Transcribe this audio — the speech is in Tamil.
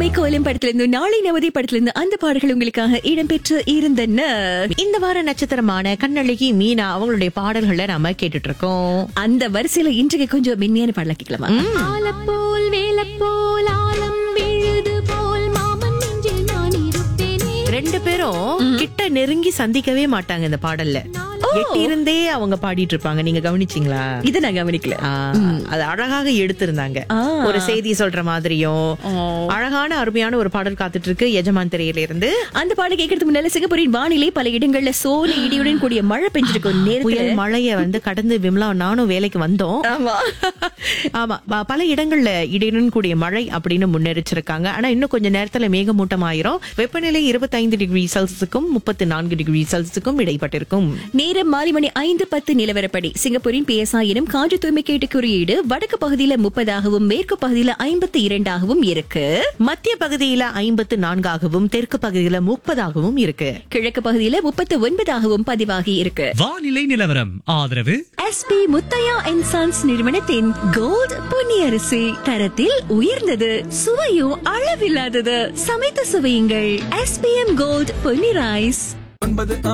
கோலமே கோலம் படத்திலிருந்து நாளை நவதி படத்திலிருந்து அந்த பாடல்கள் உங்களுக்காக இடம்பெற்று இருந்தன இந்த வார நட்சத்திரமான கண்ணழகி மீனா அவங்களுடைய பாடல்களை நாம கேட்டுட்டு இருக்கோம் அந்த வரிசையில இன்றைக்கு கொஞ்சம் மென்மையான பாடல கேட்கலாமா ஆலப்போல் வேலப்போல் ஆலம் விழுது போல் மாமன் நெஞ்சில் நான் இருப்பேனே ரெண்டு பேரும் கிட்ட நெருங்கி சந்திக்கவே மாட்டாங்க இந்த பாடல்ல எட்டி இருந்தே அவங்க பாடிட்டு இருப்பாங்க நீங்க கவனிச்சீங்களா இதை நான் கவனிக்கல ஆ, அது அழகாக எடுத்திருந்தாங்க ஆ. ஒரு செய்தி சொல்ற மாதிரியும் அழகான அருமையான ஒரு பாடல் காத்துட்டு இருக்கு எஜமான் திரையில இருந்து அந்த பாடல் கேட்கறதுக்கு முன்னால சிங்கப்பூரின் வானிலை பல இடங்கள்ல சோனி இடியுடன் கூடிய மழை பெஞ்சிருக்கும் நேரத்துல புயல் மழைய வந்து கடந்து விமலா நானும் வேலைக்கு வந்தோம் ஆமா ஆமா ப- பல இடங்கள்ல இடையுடன் கூடிய மழை அப்படின்னு முன்னெரிச்சிருக்காங்க ஆனா இன்னும் கொஞ்ச நேரத்துல மேகமூட்டமாயிரும் வெப்பநிலை 25 டிகிரி செல்சியஸுக்கும் முப்பத்தி நான்கு டிகிரி செல்சியஸுக்கும் இடைப்பட்டிருக்கும் நேரம் மாலை மணி ஐந்து பத்து நிலவரப்படி சிங்கப்பூரின் பிஎஸ்ஐ எனும் காற்று தூய்மை கேட்டு குறியீடு வடக்கு பகுதியில முப்பதாகவும் மேற்கு பகுதியில ஐம்பத்தி இரண்டாகவும் இருக்கு மத்திய பகுதியில ஐம்பத்து நான்காகவும் தெற்கு பகுதியில முப்பதாகவும் இருக்கு கிழக்கு பகுதியில முப்பத்து ஒன்பதாகவும் பதிவாகி இருக்கு வானிலை நிலவரம் ஆதரவு எஸ்பி முத்தையா அண்ட் சன்ஸ் நிறுவனத்தின் கோல்ட் பொன்னியரிசி தரத்தில் உயர்ந்தது சுவையும் அளவில்லாதது சமைத்து சுவையுங்கள் எஸ்பிஎம் கோல்ட் பொன்னி ரைஸ் ஒன்பது